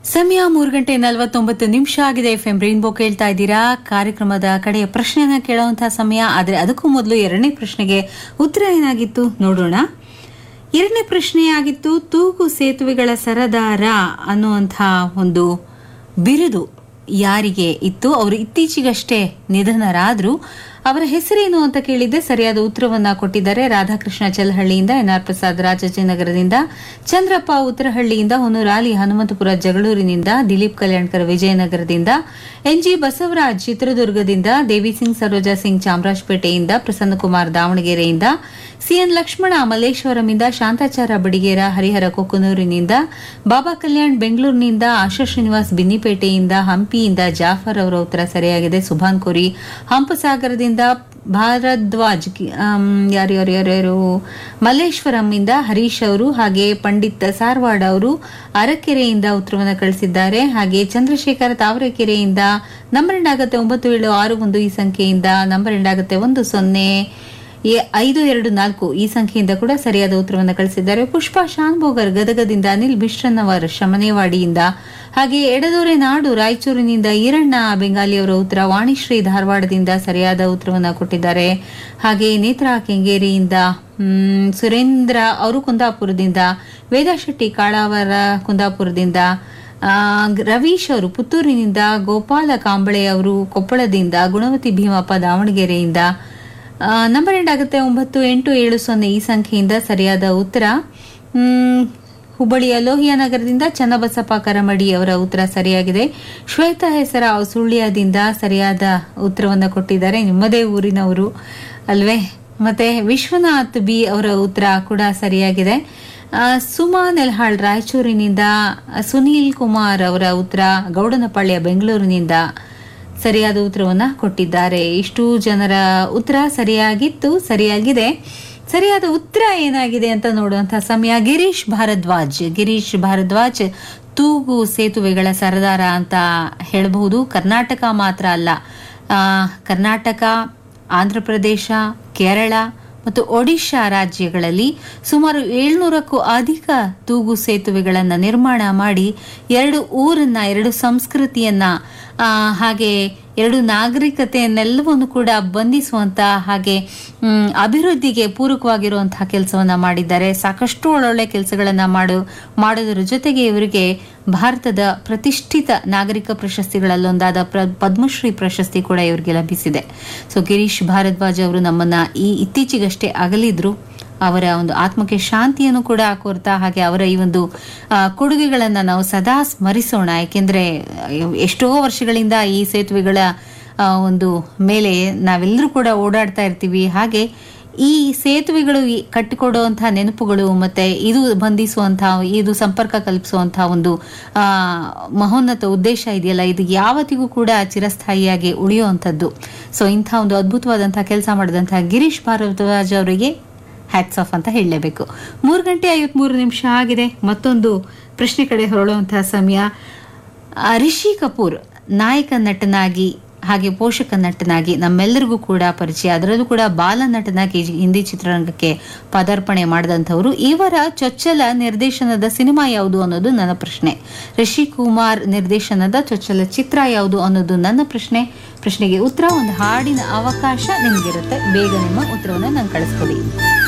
ಸಮಯ ಮೂರು ಗಂಟೆ ನಲವತ್ತೊಂಬತ್ತು ನಿಮಿಷ ಆಗಿದೆ ಎಫ್ ಎಂ ರೈನ್ಬೋ ಕೇಳ್ತಾ ಇದ್ದೀರಾ ಕಾರ್ಯಕ್ರಮದ ಕಡೆಯ ಪ್ರಶ್ನೆನ ಕೇಳುವಂತಹ ಸಮಯ ಆದರೆ ಅದಕ್ಕೂ ಮೊದಲು ಎರಡನೇ ಪ್ರಶ್ನೆಗೆ ಉತ್ತರ ಏನಾಗಿತ್ತು ನೋಡೋಣ ಎರಡನೇ ಪ್ರಶ್ನೆ ಆಗಿತ್ತು ತೂಗು ಸೇತುವೆಗಳ ಸರದಾರ ಅನ್ನುವಂಥ ಒಂದು ಬಿರುದು ಯಾರಿಗೆ ಇತ್ತು ಅವರು ಇತ್ತೀಚೆಗಷ್ಟೇ ನಿಧನರಾದ್ರು ಅವರ ಹೆಸರೇನು ಅಂತ ಕೇಳಿದ್ದೆ ಸರಿಯಾದ ಉತ್ತರವನ್ನ ಕೊಟ್ಟಿದ್ದಾರೆ ರಾಧಾಕೃಷ್ಣ ಚಲಹಳ್ಳಿಯಿಂದ ಎನ್ಆರ್ ಪ್ರಸಾದ್ ರಾಜಾಜಿನಗರದಿಂದ ಚಂದ್ರಪ್ಪ ಉತ್ತರಹಳ್ಳಿಯಿಂದ ಹೊನ್ನೂರಾಲಿ ಹನುಮಂತಪುರ ಜಗಳೂರಿನಿಂದ ದಿಲೀಪ್ ಕಲ್ಯಾಣ್ಕರ್ ವಿಜಯನಗರದಿಂದ ಎನ್ಜಿ ಬಸವರಾಜ್ ಚಿತ್ರದುರ್ಗದಿಂದ ದೇವಿ ಸಿಂಗ್ ಸರೋಜಾ ಸಿಂಗ್ ಚಾಮರಾಜಪೇಟೆಯಿಂದ ಪ್ರಸನ್ನಕುಮಾರ್ ದಾವಣಗೆರೆಯಿಂದ ಸಿಎನ್ ಲಕ್ಷ್ಮಣ ಮಲ್ಲೇಶ್ವರಂಯಿಂದ ಶಾಂತಾಚಾರ ಬಡಿಗೇರ ಹರಿಹರ ಕೊಕ್ಕನೂರಿನಿಂದ ಬಾಬಾ ಕಲ್ಯಾಣ್ ಬೆಂಗಳೂರಿನಿಂದ ಆಶಾ ಶ್ರೀನಿವಾಸ್ ಬಿನ್ನಿಪೇಟೆಯಿಂದ ಹಂಪಿಯಿಂದ ಜಾಫರ್ ಅವರ ಉತ್ತರ ಸರಿಯಾಗಿದೆ ಸುಭಾನ್ ಕೋರಿ ಹಂಪಸಾಗರದಿಂದ ಭಾರದ್ವಾಜ್ ಕಿ- ಆಮ್, ಯಾರು ಯಾರು ಯಾರು ಯಾರು ಮಲ್ಲೇಶ್ವರಂನಿಂದ ಹರೀಶ್ ಅವರು ಹಾಗೆ ಪಂಡಿತ್ ಸಾರ್ವಾಡ್ ಅವರು ಅರಕೆರೆಯಿಂದ ಉತ್ತರವನ್ನು ಕಳಿಸಿದ್ದಾರೆ ಹಾಗೆ ಚಂದ್ರಶೇಖರ ತಾವರೆಕೆರೆಯಿಂದ ನಂಬರ್ ಎಂಡ್ ಆಗುತ್ತೆ ಒಂಬತ್ತು ಏಳು ಆರು ಒಂದು ಈ ಸಂಖ್ಯೆಯಿಂದ ನಂಬರ್ ಎಂಡ್ ಆಗುತ್ತೆ ಒಂದು ಸೊನ್ನೆ ಎ- ಐದು ಎರಡು ನಾಲ್ಕು ಈ ಸಂಖ್ಯೆಯಿಂದ ಕೂಡ ಸರಿಯಾದ ಉತ್ತರವನ್ನು ಕಳಿಸಿದ್ದಾರೆ ಪುಷ್ಪಾ ಶಾನ್ಭೋಗರ್ ಗದಗದಿಂದ ಅನಿಲ್ ಬಿಶ್ರನ್ನವರ್ ಶಮನೇವಾಡಿಯಿಂದ ಹಾಗೆ ಎಡದೊರೆ ನಾಡು ರಾಯಚೂರಿನಿಂದ ಈರಣ್ಣ ಬೆಂಗಾಲಿಯವರ ಉತ್ತರ ವಾಣಿಶ್ರೀ ಧಾರವಾಡದಿಂದ ಸರಿಯಾದ ಉತ್ತರವನ್ನು ಕೊಟ್ಟಿದ್ದಾರೆ ಹಾಗೆ ನೇತ್ರಾ ಕೆಂಗೇರಿಯಿಂದ ಮ್, ಸುರೇಂದ್ರ ಅವರು ಕುಂದಾಪುರದಿಂದ ವೇದಾ ಶೆಟ್ಟಿ ಕಾಳಾವರ ಕುಂದಾಪುರದಿಂದ ಆ, ರವೀಶ್ ಅವರು ಪುತ್ತೂರಿನಿಂದ ಗೋಪಾಲ ಕಾಂಬಳೆ ಅವರು ಕೊಪ್ಪಳದಿಂದ ಗುಣವತಿ ಭೀಮಪ್ಪ ದಾವಣಗೆರೆಯಿಂದ ಆ, ನಂಬರ್ ಎಂಡ್ ಆಗುತ್ತೆ ಒಂಬತ್ತು ಎಂಟು ಏಳು ಸೊನ್ನೆ ಈ ಸಂಖ್ಯೆಯಿಂದ ಸರಿಯಾದ ಉತ್ತರ ಮ್, ಹುಬ್ಬಳ್ಳಿಯ ಲೋಹಿಯಾ ನಗರದಿಂದ ಚನ್ನಬಸಪ್ಪ ಕರಮಡಿ ಅವರ ಉತ್ತರ ಸರಿಯಾಗಿದೆ ಶ್ವೇತಾ ಹೆಸರ ಸುಳ್ಯದಿಂದ ಸರಿಯಾದ ಉತ್ತರವನ್ನು ಕೊಟ್ಟಿದ್ದಾರೆ ನಿಮ್ಮದೇ ಊರಿನವರು ಅಲ್ವೇ ಮತ್ತೆ ವಿಶ್ವನಾಥ್ ಬಿ ಅವರ ಉತ್ತರ ಕೂಡ ಸರಿಯಾಗಿದೆ ಆ, ಸುಮಾ ನೆಲ್ಹಾಳ್ ರಾಯಚೂರಿನಿಂದ ಸುನೀಲ್ ಕುಮಾರ್ ಅವರ ಉತ್ತರ ಗೌಡನಪಾಳ್ಯ ಬೆಂಗಳೂರಿನಿಂದ ಸರಿಯಾದ ಉತ್ತರವನ್ನ ಕೊಟ್ಟಿದ್ದಾರೆ ಇಷ್ಟು ಜನರ ಉತ್ತರ ಸರಿಯಾಗಿತ್ತು ಸರಿಯಾಗಿದೆ ಸರಿಯಾದ ಉತ್ತರ ಏನಾಗಿದೆ ಅಂತ ನೋಡುವಂತಹ ಸಮಯ ಗಿರೀಶ್ ಭಾರದ್ವಾಜ್ ಗಿರೀಶ್ ಭಾರದ್ವಾಜ್ ತೂಗು ಸೇತುವೆಗಳ ಸರದಾರ ಅಂತ ಹೇಳಬಹುದು ಕರ್ನಾಟಕ ಮಾತ್ರ ಅಲ್ಲ ಆ, ಕರ್ನಾಟಕ ಆಂಧ್ರಪ್ರದೇಶ ಕೇರಳ ಮತ್ತು ಒಡಿಶಾ ರಾಜ್ಯಗಳಲ್ಲಿ ಸುಮಾರು ಏಳ್ನೂರಕ್ಕೂ ಅಧಿಕ ತೂಗು ಸೇತುವೆಗಳನ್ನು ನಿರ್ಮಾಣ ಮಾಡಿ ಎರಡು ಊರನ್ನ ಎರಡು ಸಂಸ್ಕೃತಿಯನ್ನ ಆ, ಹಾಗೆ ಎರಡು ನಾಗರಿಕತೆಯನ್ನೆಲ್ಲವನ್ನು ಕೂಡ ಬಂಧಿಸುವಂತ ಹಾಗೆ ಮ್, ಅಭಿವೃದ್ಧಿಗೆ ಪೂರಕವಾಗಿರುವಂತಹ ಕೆಲಸವನ್ನ ಮಾಡಿದ್ದಾರೆ ಸಾಕಷ್ಟು ಒಳ್ಳೊಳ್ಳೆ ಕೆಲಸಗಳನ್ನ ಮಾಡು ಮಾಡೋದ್ರ ಜೊತೆಗೆ ಇವರಿಗೆ ಭಾರತದ ಪ್ರತಿಷ್ಠಿತ ನಾಗರಿಕ ಪ್ರಶಸ್ತಿಗಳಲ್ಲೊಂದಾದ ಪ್ರ- ಪದ್ಮಶ್ರೀ ಪ್ರಶಸ್ತಿ ಕೂಡ ಇವರಿಗೆ ಲಭಿಸಿದೆ ಸೊ ಗಿರೀಶ್ ಭಾರದ್ವಾಜ್ ಅವರು ನಮ್ಮನ್ನ ಈ ಇತ್ತೀಚೆಗಷ್ಟೇ ಅಗಲಿದ್ರು ಅವರ ಒಂದು ಆತ್ಮಕ್ಕೆ ಶಾಂತಿಯನ್ನು ಕೂಡ ಕೋರ್ತಾ ಹಾಗೆ ಅವರ ಈ ಒಂದು ಆ, ಕೊಡುಗೆಗಳನ್ನ ನಾವು ಸದಾ ಸ್ಮರಿಸೋಣ ಯಾಕೆಂದ್ರೆ ಎಷ್ಟೋ ವರ್ಷಗಳಿಂದ ಈ ಸೇತುವೆಗಳ ಆ, ಒಂದು ಮೇಲೆ ನಾವೆಲ್ಲರೂ ಕೂಡ ಓಡಾಡ್ತಾ ಇರ್ತೀವಿ ಹಾಗೆ ಈ ಸೇತುವೆಗಳು ಈ ಕಟ್ಟಿಕೊಡುವಂತಹ ನೆನಪುಗಳು ಮತ್ತೆ ಇದು ಬಂಧಿಸುವಂತಹ ಇದು ಸಂಪರ್ಕ ಕಲ್ಪಿಸುವಂತಹ ಒಂದು ಆ, ಮಹೋನ್ನತ ಉದ್ದೇಶ ಇದೆಯಲ್ಲ ಇದು ಯಾವತ್ತಿಗೂ ಕೂಡ ಚಿರಸ್ಥಾಯಿಯಾಗಿ ಉಳಿಯುವಂಥದ್ದು ಸೊ ಇಂಥ ಒಂದು ಅದ್ಭುತವಾದಂತಹ ಕೆಲಸ ಮಾಡಿದಂತಹ ಗಿರೀಶ್ ಭಾರದ್ವಾಜ್ ಅವರಿಗೆ ಹ್ಯಾಟ್ಸ್ ಆಫ್ ಅಂತ ಹೇಳಲೇಬೇಕು ಮೂರು ಗಂಟೆ ಐವತ್ಮೂರು ನಿಮಿಷ ಆಗಿದೆ ಮತ್ತೊಂದು ಪ್ರಶ್ನೆ ಕಡೆ ಹೊರಳುವಂತಹ ಸಮಯ ಆ, ರಿಷಿ ಕಪೂರ್ ನಾಯಕ ನಟನಾಗಿ ಹಾಗೆ ಪೋಷಕ ನಟನಾಗಿ ನಮ್ಮೆಲ್ಲರಿಗೂ ಕೂಡ ಪರಿಚಯ ಅದರಲ್ಲೂ ಕೂಡ ಬಾಲ ನಟನಾಗಿ ಹಿಂದಿ ಚಿತ್ರರಂಗಕ್ಕೆ ಪದಾರ್ಪಣೆ ಮಾಡಿದಂಥವರು ಇವರ ಚೊಚ್ಚಲ ನಿರ್ದೇಶನದ ಸಿನಿಮಾ ಯಾವುದು ಅನ್ನೋದು ನನ್ನ ಪ್ರಶ್ನೆ ರಿಷಿ ಕುಮಾರ್ ನಿರ್ದೇಶನದ ಚೊಚ್ಚಲ ಚಿತ್ರ ಯಾವುದು ಅನ್ನೋದು ನನ್ನ ಪ್ರಶ್ನೆ ಪ್ರಶ್ನೆಗೆ ಉತ್ತರ ಒಂದು ಹಾಡಿನ ಅವಕಾಶ ನಿಮಗಿರುತ್ತೆ ಬೇಗ ನಿಮ್ಮ ಉತ್ತರವನ್ನು ನಂಗೆ ಕಳಿಸ್ಕೊಡಿ